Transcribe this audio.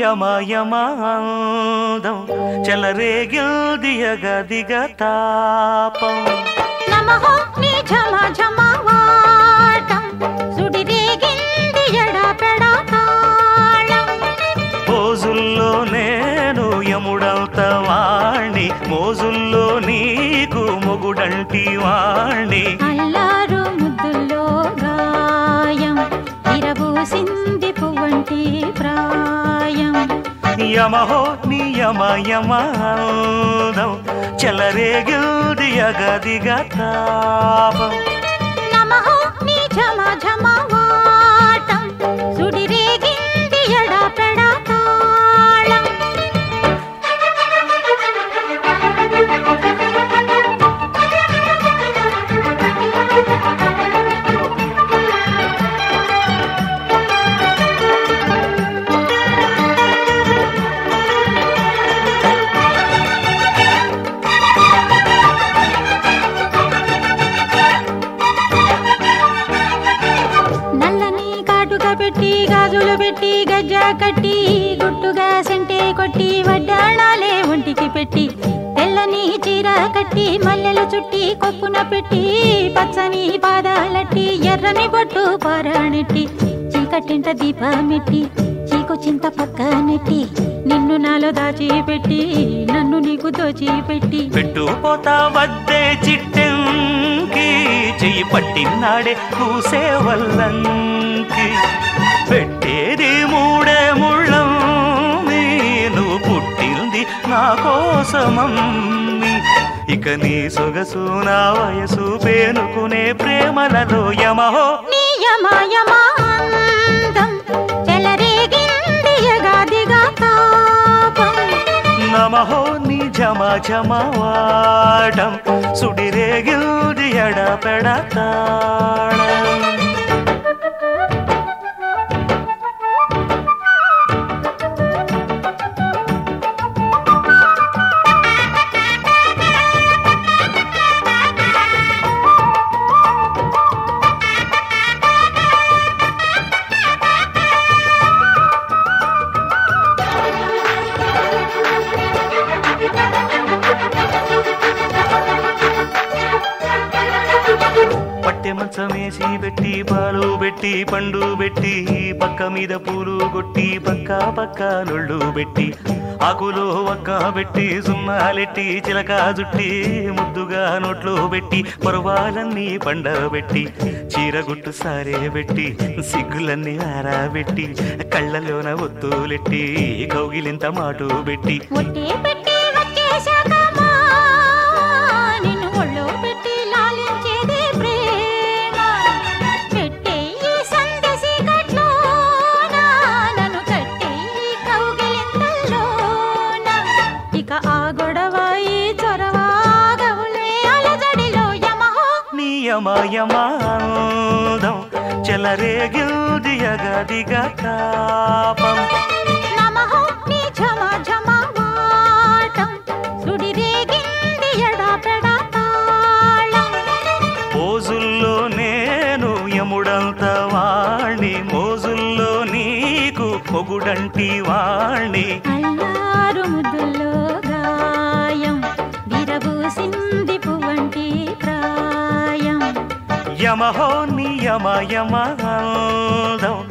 యమయమాందం చెలరేగిల్దియగ దిగ తాపం నమః నీ ఝమ ఝమ వాటం సుడిరేగింది ఎడపెడా తాళం పోజుల్లో నేను యముడంత వాణ్ణి మోజుల్లో నీకు మొగుడంటి వాణ్ణి అల్లారు ముద్దుల్లో గాయం విరబూసింది పువ్వంటి ప్రాయం యమహో నియమ యమాందం చెలరేగిల్దియగ దిగ తాపం నమః నీ ఝమ ఝమ వాటం సుడిరేగింది ఎడపెడా తాళం నల్లని కాటుక పెట్టి గాజులు పెట్టి గజ్జ కట్టి గుట్టుగా సెంటే కొట్టి వడ్డాణాలే ఒంటికి పెట్టి తెల్లని చీర కట్టి మల్లెలు చుట్టి కొప్పున పెట్టి పచ్చని పాదాలట్టి ఎర్రని బొట్టు పారాణెట్టి చీకటింట దీపమెట్టి చీకు చింత పక్క నెట్టి నిన్ను నాలో దాచిపెట్టి నన్ను నీకు దోచిపెట్టి పెట్టుపోతా వద్దే చిట్టెంకి చెయ్యి పట్టినాడే కూసే వల్లంకి పెట్టేది మూడే ముళ్ళం నువ్వు పుట్టింది నా కోసమమ్మి ఇక నీ సొగసు నా వయసు పేనుకునే ప్రేమలలో యమహో నియమయమాందం చెలరేగింది యగాదిగా తాపం నమహో నీ జమ జమ వాడం సుడిరేగిల్ది ఎడపెడతాళం పట్టె మంచం వేసి పెట్టి పాలు పెట్టి పండు పెట్టి పక్క మీద పూలు కొట్టి పక్క పక్క నొళ్ళు పెట్టి ఆకులో ఒక్క పెట్టి సున్నాలెట్టి చిలక జుట్టి ముద్దుగా నోట్లో పెట్టి పర్వాలన్నీ పండబెట్టి చీరగుట్టు సారే పెట్టి సిగ్గులన్నీ ఆరాబెట్టి కళ్ళలోన ఒత్తులెట్టి కౌగిలింత మాటు పెట్టి ఒట్టే పెట్టి వచ్చేశాకమ్మా నిన్ను ఒళ్ళో పెట్టి లాలించేది ప్రేమ పెట్టే ఈ సందసి కట్లోన నన్ను కట్టే ఈ కౌగిలింతల్లోన ఇక ఆ గొడవ ఈ చొరవ గవులే అలజడిలో యమహో నియమయమాందం చెలరేగిల్ది యగదిగ తాపం నమః నీ ఝమ ఝమ వాటం సుడిరేగింది ఎడపెడా తాళం పోజుల్లో నేను యముడంత వాణ్ణి మోజుల్లో నీకు పొగుడంటి వాణ్ణి అల్లారు ముద్దుల్లో గాయం విరబూసింది పువ్వంటి ప్రాయం యమహో నియమయమాందం